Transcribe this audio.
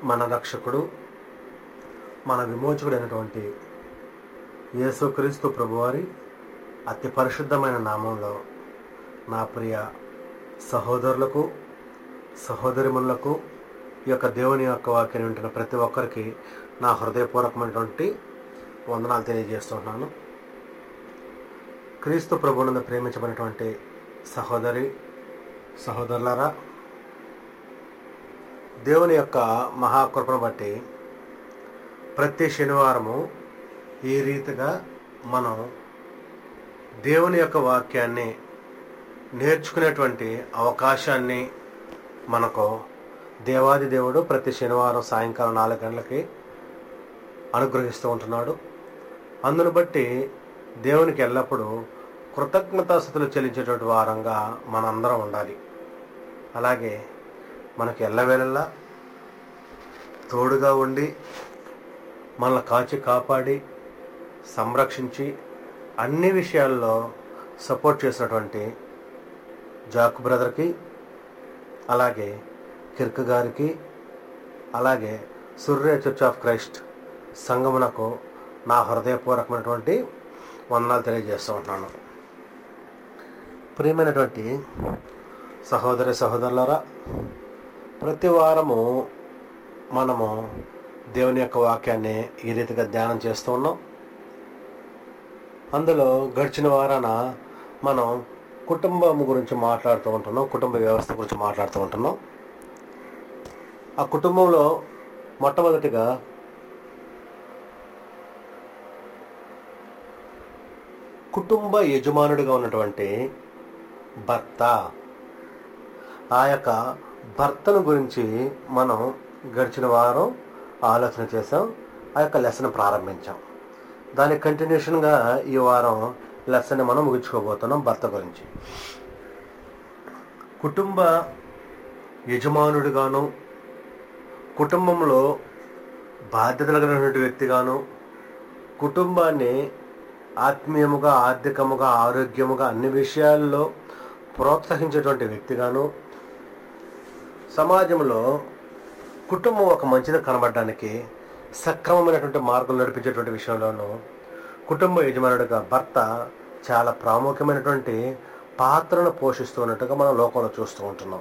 మన రక్షకుడు మన విమోచకుడైనటువంటి యేసుక్రీస్తు ప్రభువారి అతి పరిశుద్ధమైన నామంలో నా ప్రియ సహోదరులకు సహోదరిమణులకు ఈ యొక్క దేవుని యొక్క వాక్యాన్ని వింటున్న ప్రతి ఒక్కరికి నా హృదయపూర్వకమైనటువంటి వందనాలు తెలియజేస్తున్నాను క్రీస్తు ప్రభువునందు ప్రేమించబడినటువంటి సహోదరి సహోదరులారా దేవుని యొక్క మహాకృపను బట్టి ప్రతి శనివారము ఈ రీతిగా మనం దేవుని యొక్క వాక్యాన్ని నేర్చుకునేటువంటి అవకాశాన్ని మనకు దేవాది దేవుడు ప్రతి శనివారం సాయంకాలం నాలుగు గంటలకి అనుగ్రహిస్తూ ఉంటున్నాడు అందును బట్టి దేవునికి ఎల్లప్పుడూ కృతజ్ఞతాస్థుతులు చెల్లించేటువంటి వారంగా మనందరం ఉండాలి అలాగే మనకు ఎల్లవేళలా తోడుగా ఉండి మనల్ని కాచి కాపాడి సంరక్షించి అన్ని విషయాల్లో సపోర్ట్ చేసినటువంటి జాక్ బ్రదర్కి అలాగే కిర్క్ గారికి అలాగే సూర్య చర్చ్ ఆఫ్ క్రైస్ట్ సంగమునకు నా హృదయపూర్వకమైనటువంటి వందనాలు తెలియజేస్తూ ఉంటున్నాను ప్రియమైనటువంటి సహోదరి సహోదరులరా ప్రతి వారము మనము దేవుని యొక్క వాక్యాన్ని ఈ రీతిగా ధ్యానం చేస్తూ ఉన్నాం అందులో గడిచిన వారాన మనం కుటుంబం గురించి మాట్లాడుతూ ఉంటున్నాం కుటుంబ వ్యవస్థ గురించి మాట్లాడుతూ ఉంటున్నాం ఆ కుటుంబంలో మొట్టమొదటిగా కుటుంబ యజమానుడిగా ఉన్నటువంటి భర్త ఆ యొక్క భర్తను గురించి మనం గడిచిన వారం ఆలోచన చేసాం ఆ యొక్క లెసన్ ప్రారంభించాం దాని కంటిన్యూషన్గా ఈ వారం లెసన్ మనం ముగించుకోబోతున్నాం భర్త గురించి కుటుంబ యజమానుడిగాను కుటుంబంలో బాధ్యతలు కలిగినటువంటి వ్యక్తిగాను కుటుంబాన్ని ఆత్మీయముగా ఆర్థికముగా ఆరోగ్యముగా అన్ని విషయాల్లో ప్రోత్సహించేటువంటి వ్యక్తిగాను సమాజంలో కుటుంబం ఒక మంచిది కనబడడానికి సక్రమమైనటువంటి మార్గం నడిపించేటువంటి విషయంలోనూ కుటుంబ యజమానుడిగా భర్త చాలా ప్రాముఖ్యమైనటువంటి పాత్రను పోషిస్తున్నట్టుగా మనం లోకంలో చూస్తూ ఉంటున్నాం